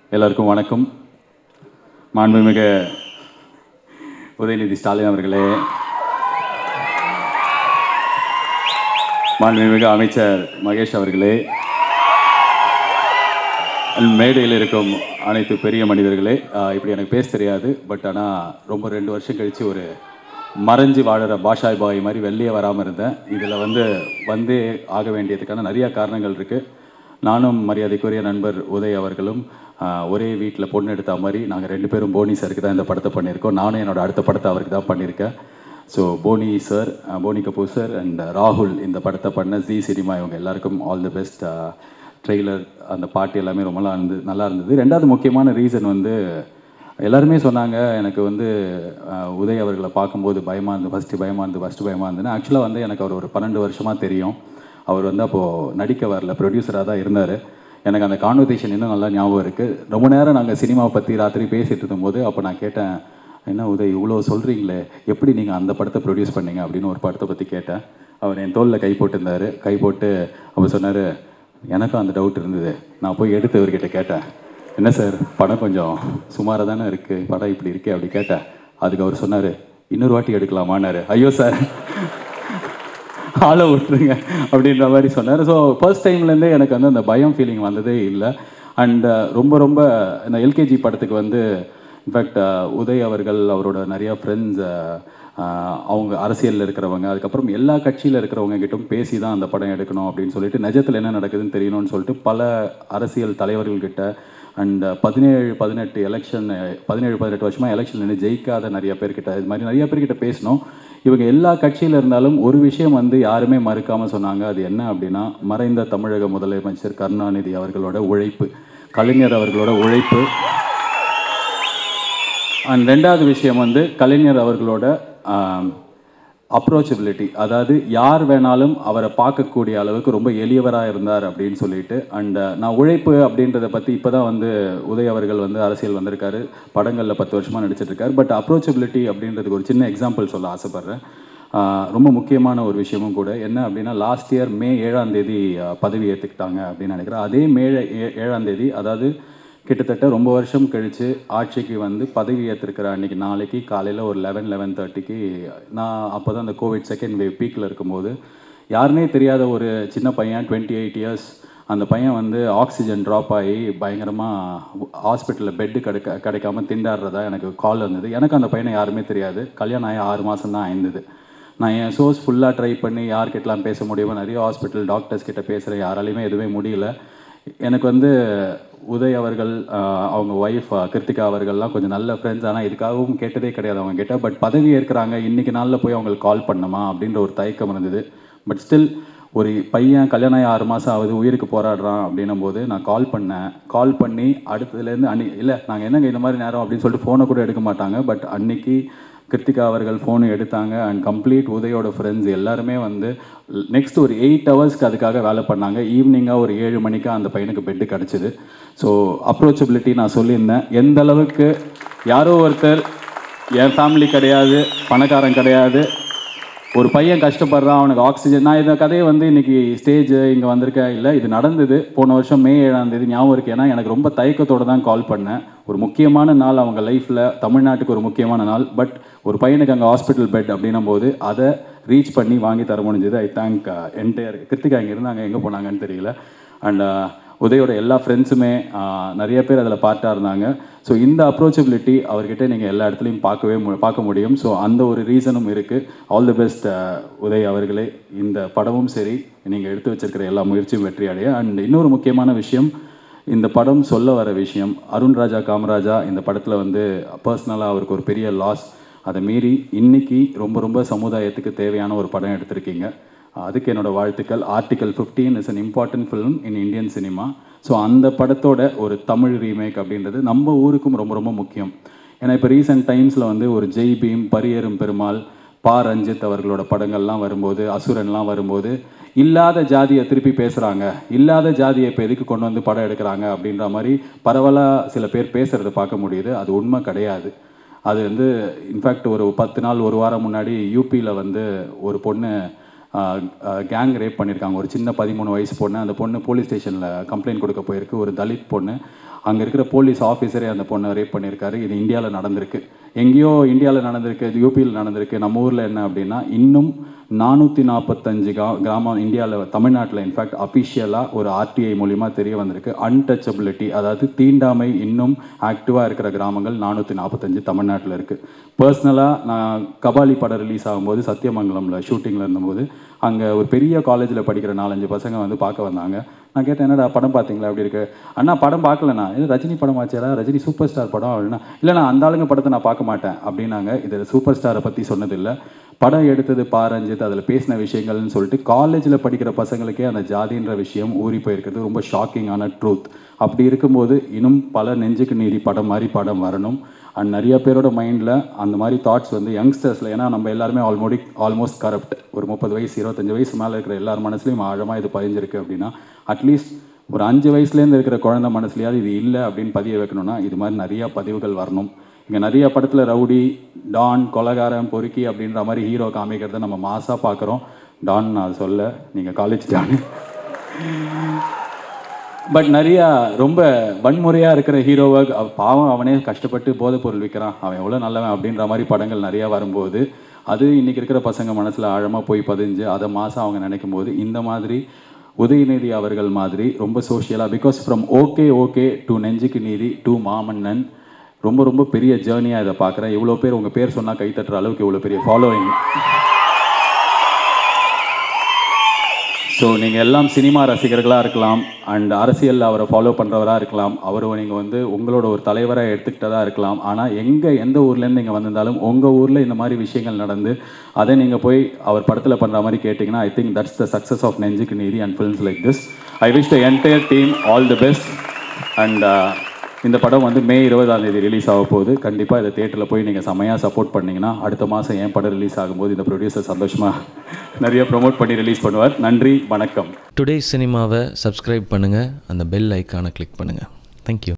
எல்லாருக்கும் வணக்கம் மாண்புமிகு உதயநிதி ஸ்டாலின் அவர்களே மாண்புமிகு அமைச்சர் மகேஷ் அவர்களே மேடையில் இருக்கும் அனைத்து பெரிய மனிதர்களே ஆஹ் இப்படி எனக்கு பேச தெரியாது பட் ஆனால் ரொம்ப ரெண்டு வருஷம் கழித்து ஒரு மறைஞ்சு வாழுற பாஷாய் பாய் மாதிரி வெளியே வராமல் இருந்தேன் இதில் வந்து வந்தே ஆக வேண்டியதுக்கான நிறைய காரணங்கள் இருக்குது நானும் மரியாதைக்குரிய நண்பர் உதய் அவர்களும் ஆஹ், ஒரே வீட்டில் பொண்ணு எடுத்த மாதிரி நாங்கள் ரெண்டு பேரும் போனி சருக்கு தான் இந்த படத்தை பண்ணியிருக்கோம் நானும் என்னோட அடுத்த படத்தை அவருக்கு தான் பண்ணியிருக்கேன் so Boney sir Boney Kapoor sir and ராகுல் இந்த படத்தை பண்ண ஜி சினிமா இவங்க எல்லாருக்கும் ஆல் தி பெஸ்ட் ட்ரெய்லர் அந்த பாட்டு எல்லாமே ரொம்ப நல்லா இருந்து நல்லா இருந்தது ரெண்டாவது முக்கியமான ரீசன் வந்து எல்லாருமே சொன்னாங்க எனக்கு வந்து அஹ், உதய் அவர்களை பார்க்கும்போது பயமாக இருந்து ஃபஸ்ட்டு பயமாக இருந்து ஃபஸ்ட்டு பயமாக இருந்துன்னு ஆக்சுவலாக வந்து எனக்கு அவர் ஒரு பன்னெண்டு வருஷமாக தெரியும் அவர் வந்து அப்போது நடிக்க வரல ப்ரொடியூசராக தான் இருந்தார் எனக்கு அந்த கான்வர்சேஷன் இன்னும் நல்லா ஞாபகம் இருக்குது ரொம்ப நேரம் நாங்கள் சினிமாவை பற்றி ராத்திரி பேசிகிட்டு இருந்தபோது அப்போ நான் கேட்டேன் என்ன உதய் இவ்வளோ சொல்கிறீங்களே எப்படி நீங்கள் அந்த படத்தை ப்ரொடியூஸ் பண்ணீங்க அப்படின்னு ஒரு படத்தை பற்றி கேட்டேன் அவர் என் தோளில் கை போட்டிருந்தாரு கை போட்டு அவர் சொன்னார் எனக்கும் அந்த டவுட் இருந்தது நான் போய் எடுத்து இவர்கிட்ட கேட்டேன் என்ன சார் படம் கொஞ்சம் சுமாராக தானே இருக்குது படம் இப்படி இருக்கே அப்படி கேட்டேன் அதுக்கு அவர் சொன்னார் இன்னொரு வாட்டி எடுக்கலாமான்னாரு ஐயோ சார் ஆளை விட்டுருங்க அப்படின்ற மாதிரி சொன்னார் ஸோ ஃபர்ஸ்ட் டைம்லேருந்தே எனக்கு வந்து அந்த பயம் ஃபீலிங் வந்ததே இல்லை அண்ட் ரொம்ப ரொம்ப இந்த எல்கேஜி படத்துக்கு வந்து இன்ஃபேக்ட் உதய் அவர்கள் அவரோட நிறையா ஃப்ரெண்ட்ஸ் அவங்க அரசியலில் இருக்கிறவங்க அதுக்கப்புறம் எல்லா கட்சியில் இருக்கிறவங்க கிட்டும் பேசி தான் அந்த படம் எடுக்கணும் அப்படின்னு சொல்லிட்டு நிஜத்தில் என்ன நடக்குதுன்னு தெரியணும்னு சொல்லிட்டு பல அரசியல் தலைவர்கள்கிட்ட அண்ட் பதினேழு பதினெட்டு எலெக்ஷன் பதினேழு பதினெட்டு வருஷமாக எலெக்ஷன் நின்று ஜெயிக்காத நிறைய பேர்கிட்ட இது மாதிரி நிறைய பேர்கிட்ட பேசினோம் இவங்க எல்லா கட்சியில் இருந்தாலும் ஒரு விஷயம் வந்து யாருமே மறுக்காமல் சொன்னாங்க அது என்ன அப்படின்னா மறைந்த தமிழக முதலமைச்சர் கருணாநிதி அவர்களோட உழைப்பு கலைஞர் அவர்களோட உழைப்பு அண்ட் ரெண்டாவது விஷயம் வந்து கலைஞர் அவர்களோட அப்ரோச்சபிலிட்டி அதாவது யார் வேணாலும் அவரை பார்க்கக்கூடிய அளவுக்கு ரொம்ப எளியவராக இருந்தார் அப்படின்னு சொல்லிட்டு அண்ட் நான் உழைப்பு அப்படின்றத பற்றி இப்போ தான் வந்து உதய் அவர்கள் வந்து அரசியல் வந்திருக்காரு படங்களில் பத்து வருஷமாக நடிச்சிட்டு இருக்காரு பட் அப்ரோச்சபிலிட்டி அப்படின்றதுக்கு ஒரு சின்ன எக்ஸாம்பிள் சொல்ல ஆசைப்பட்றேன் ஆஹ் ரொம்ப முக்கியமான ஒரு விஷயமும் கூட என்ன அப்படின்னா லாஸ்ட் இயர் மே ஏழாம் தேதி ஆஹ் பதவி ஏற்றுக்கிட்டாங்க அப்படின்னு நினைக்கிறேன் அதே மே ஏ- ஏழாம் தேதி அதாவது கிட்டத்தட்ட ரொம்ப வருஷம் கழித்து ஆட்சிக்கு வந்து பதவி ஏற்றிருக்கிற அன்றைக்கி நாளைக்கு காலையில் ஒரு லெவன் லெவன் தேர்ட்டிக்கு நான் அப்போ தான் அந்த கோவிட் செகண்ட் வேவ் பீக்கில் இருக்கும்போது யாருனே தெரியாத ஒரு சின்ன பையன் டுவெண்ட்டி எயிட் இயர்ஸ் அந்த பையன் வந்து ஆக்சிஜன் ட்ராப் ஆகி பயங்கரமாக ஹாஸ்பிட்டலில் பெட்டு கிடைக்க கிடைக்காம திண்டாடுறதா எனக்கு கால் வந்தது எனக்கு அந்த பையனை யாருமே தெரியாது கல்யாணம் ஆகி ஆறு மாதம் தான் ஆயிருந்தது நான் என் சோர்ஸ் ஃபுல்லாக ட்ரை பண்ணி யார்கிட்டலாம் பேச முடியுமோ நிறைய ஹாஸ்பிட்டல் டாக்டர்ஸ் கிட்ட பேசுகிறேன் யாராலையுமே எதுவுமே முடியல எனக்கு வந்து உதய் அவர்கள் ஆஹ், அவங்க ஒய்ஃப் கிருத்திகா அவர்கள்லாம் கொஞ்சம் நல்ல ஃப்ரெண்ட்ஸ் ஆனால் இதுக்காகவும் கேட்டதே கிடையாது அவங்க கிட்ட பட் பதவி ஏற்கிறாங்க இன்னைக்கு நாளில் போய் அவங்களுக்கு கால் பண்ணணுமா அப்படின்ற ஒரு தயக்கம் இருந்தது பட் ஸ்டில் ஒரு பையன் கல்யாணம் ஆகி ஆறு மாதம் ஆகுது உயிருக்கு போராடுறான் அப்படின்னும் போது நான் கால் பண்ணேன் கால் பண்ணி அடுத்ததுலேருந்து அன்னி இல்லை நாங்கள் என்னங்க இந்த மாதிரி நேரம் அப்படின்னு சொல்லிட்டு ஃபோனை கூட எடுக்க மாட்டாங்க பட் அன்னைக்கு கிருத்திகா அவர்கள் ஃபோனை எடுத்தாங்க அண்ட் கம்ப்ளீட் உதயோட ஃப்ரெண்ட்ஸ் எல்லாருமே வந்து நெக்ஸ்ட் ஒரு எயிட் ஹவர்ஸ்க்கு அதுக்காக வேலை பண்ணாங்க ஈவினிங்காக ஒரு ஏழு மணிக்கு அந்த பையனுக்கு பெட்டு கிடச்சிது ஸோ அப்ரோச்சபிலிட்டி நான் சொல்லியிருந்தேன் எந்த அளவுக்கு யாரோ ஒருத்தர் என் ஃபேமிலி கிடையாது பணக்காரன் கிடையாது ஒரு பையன் கஷ்டப்படுறான் அவனுக்கு ஆக்சிஜன் நான் இந்த கதையை வந்து இன்னைக்கு ஸ்டேஜ் இங்கே வந்திருக்கேன் இல்லை இது நடந்தது போன வருஷம் மே ஏழாம் தேதி ஞாபகம் இருக்கு ஏன்னா எனக்கு ரொம்ப தயக்கத்தோட தான் கால் பண்ணேன் ஒரு முக்கியமான நாள் அவங்க லைஃப்பில் தமிழ்நாட்டுக்கு ஒரு முக்கியமான நாள் பட் ஒரு பையனுக்கு அங்கே ஹாஸ்பிட்டல் பெட் அப்படின்னும் போது அதை ரீச் பண்ணி வாங்கி தர முடிஞ்சது ஐ தேங்க் என்டையர் கிருத்திகா இங்கே இருந்தாங்க எங்கே போனாங்கன்னு தெரியல அண்ட் உதயோட எல்லா ஃப்ரெண்ட்ஸுமே நிறைய பேர் அதில் பார்ட்டாக இருந்தாங்க ஸோ இந்த அப்ரோச்சபிலிட்டி அவர்கிட்ட நீங்கள் எல்லா இடத்துலையும் பார்க்கவே மு பார்க்க முடியும் ஸோ அந்த ஒரு ரீசனும் இருக்குது ஆல் தி பெஸ்ட் உதய் அவர்களே இந்த படமும் சரி நீங்கள் எடுத்து வச்சிருக்கிற எல்லா முயற்சியும் வெற்றி அடைய அண்ட் இன்னொரு முக்கியமான விஷயம் இந்த படம் சொல்ல வர விஷயம் அருண் ராஜா காமராஜா இந்த படத்தில் வந்து பர்சனலாக அவருக்கு ஒரு பெரிய லாஸ் அதை மீறி இன்னைக்கு ரொம்ப ரொம்ப சமுதாயத்துக்கு தேவையான ஒரு படம் எடுத்திருக்கீங்க அதுக்கு என்னோட வாழ்த்துக்கள் article 15 is an important film in Indian cinema so அந்த படத்தோட ஒரு தமிழ் ரீமேக் அப்படின்றது நம்ம ஊருக்கும் ரொம்ப ரொம்ப முக்கியம் ஏன்னா இப்போ ரீசெண்ட் டைம்ஸில் வந்து ஒரு ஜெய் பீம் பரியரும் பெருமாள் பா ரஞ்சித் அவர்களோட படங்கள்லாம் வரும்போது அசுரன்லாம் வரும்போது இல்லாத ஜாதியை திருப்பி பேசுகிறாங்க இல்லாத ஜாதியை இப்போ எதுக்கு கொண்டு வந்து படம் எடுக்கிறாங்க அப்படின்ற மாதிரி பரவலாக சில பேர் பேசுகிறத பார்க்க முடியுது அது உண்மை கிடையாது அது வந்து இன்ஃபேக்ட் ஒரு பத்து நாள் ஒரு வாரம் முன்னாடி யூபியில் வந்து ஒரு பொண்ணு கேங் ரேப் பண்ணியிருக்காங்க ஒரு சின்ன பதிமூணு வயசு பொண்ணு அந்த பொண்ணு போலீஸ் ஸ்டேஷனில் கம்ப்ளைண்ட் கொடுக்க போயிருக்கு ஒரு தலித் பொண்ணு அங்கே இருக்கிற போலீஸ் ஆஃபீஸரே அந்த பொண்ணை ரேப் பண்ணியிருக்காரு இது இந்தியாவில் நடந்திருக்கு எங்கேயோ இந்தியாவில் நடந்திருக்கு இது யூபியில் நடந்திருக்கு நம்ம ஊரில் என்ன அப்படின்னா இன்னும் நானூற்றி நாற்பத்தஞ்சு கா கிராமம் இந்தியாவில் தமிழ்நாட்டில் இன்ஃபேக்ட் அஃபிஷியலாக ஒரு ஆர்டிஐ மூலிமா தெரிய வந்திருக்கு அன்டச்சபிலிட்டி அதாவது தீண்டாமை இன்னும் ஆக்டிவாக இருக்கிற கிராமங்கள் நானூற்றி நாற்பத்தஞ்சு தமிழ்நாட்டில் இருக்குது பர்சனலாக நான் கபாலி படம் ரிலீஸ் ஆகும்போது சத்தியமங்கலமில் ஷூட்டிங்கில் இருந்தபோது அங்கே ஒரு பெரிய காலேஜில் படிக்கிற நாலஞ்சு பசங்க வந்து பார்க்க வந்தாங்க நான் கேட்டேன் என்னடா படம் பார்த்தீங்களா அப்படி இருக்கு அண்ணா படம் பார்க்கலண்ணா இது ரஜினி படம் ஆச்சாரா ரஜினி சூப்பர் ஸ்டார் படம் அப்படின்னா இல்லைண்ணா அந்த ஆளுங்க படத்தை நான் பார்க்க மாட்டேன் அப்படின்னாங்க இது சூப்பர் ஸ்டாரை பற்றி சொன்னதில்லை படம் எடுத்தது பாரஞ்சித் அதில் பேசின விஷயங்கள்னு சொல்லிட்டு காலேஜில் படிக்கிற பசங்களுக்கே அந்த ஜாதின்ற விஷயம் ஊறி போயிருக்கிறது ரொம்ப ஷாக்கிங்கான ட்ரூத் அப்படி இருக்கும்போது இன்னும் பல நெஞ்சுக்கு நீதி படம் மாதிரி படம் வரணும் அண்ட் நிறைய பேரோட மைண்டில் அந்த மாதிரி தாட்ஸ் வந்து யங்ஸ்டர்ஸில் ஏன்னா நம்ம எல்லாருமே ஆல்மோடி ஆல்மோஸ்ட் கரப்ட் ஒரு முப்பது வயசு இருபத்தஞ்சு வயசு மேலே இருக்கிற எல்லார் மனசுலையும் ஆழமாக இது பதிஞ்சிருக்கு அப்படின்னா அட்லீஸ்ட் ஒரு அஞ்சு வயசுலேருந்து இருக்கிற குழந்தை மனசுலையாவது இது இல்லை அப்படின்னு பதிய வைக்கணும்னா இது மாதிரி நிறையா பதிவுகள் வரணும் இங்கே நிறைய படத்தில் ரவுடி டான் கொலகாரம் பொறுக்கி அப்படின்ற மாதிரி ஹீரோ காமிக்கிறத நம்ம மாசாக பார்க்குறோம் டான் நான் சொல்ல நீங்கள் காலேஜ் டான் பட் நிறையா ரொம்ப வன்முறையாக இருக்கிற ஹீரோவை அவ- பாவம் அவனே கஷ்டப்பட்டு போதைப் பொருள் விற்கிறான் அவன் எவ்வளோ நல்லவன் அப்படின்ற மாதிரி படங்கள் நிறையா வரும்போது அது இன்றைக்கி இருக்கிற பசங்க மனசில் ஆழமாக போய் பதிஞ்சு அதை மாதம் அவங்க நினைக்கும் போது இந்த மாதிரி உதயநிதி அவர்கள் மாதிரி ரொம்ப சோஷியலாக because from okay okay to Nenjukku Needhi to மாமன்னன் ரொம்ப ரொம்ப பெரிய ஜேர்னியாக இதை பார்க்குறேன் இவ்வளோ பேர் உங்கள் பேர் சொன்னால் கைத்தட்டுற அளவுக்கு இவ்வளோ பெரிய ஃபாலோயிங் ஸோ நீங்கள் எல்லாம் சினிமா ரசிகர்களாக இருக்கலாம் அண்ட் அரசியலில் அவரை ஃபாலோ பண்ணுறவராக இருக்கலாம் அவரை நீங்கள் வந்து உங்களோட ஒரு தலைவராக எடுத்துக்கிட்டதாக இருக்கலாம் ஆனால் எங்கே எந்த ஊர்லேருந்து நீங்கள் வந்திருந்தாலும் உங்கள் ஊரில் இந்த மாதிரி விஷயங்கள் நடந்து அதை நீங்கள் போய் அவர் படத்தில் பண்ணுற மாதிரி கேட்டிங்கன்னா I think that's the success of Nenjukku Needhi and films like this I wish the entire team all the best and இந்த படம் வந்து மே இருபதாம் தேதி ரிலீஸ் ஆக போகுது கண்டிப்பாக இதை தேட்டரில் போய் நீங்கள் செமையாக சப்போர்ட் பண்ணீங்கன்னா அடுத்த மாதம் என் படம் ரிலீஸ் ஆகும்போது இந்த ப்ரொடியூசர் சந்தோஷமாக நிறைய ப்ரோமோட் பண்ணி ரிலீஸ் பண்ணுவார் நன்றி வணக்கம் டுடே சினிமாவை சப்ஸ்கிரைப் பண்ணுங்கள் அந்த பெல் ஐக்கானை கிளிக் பண்ணுங்கள் தேங்க்யூ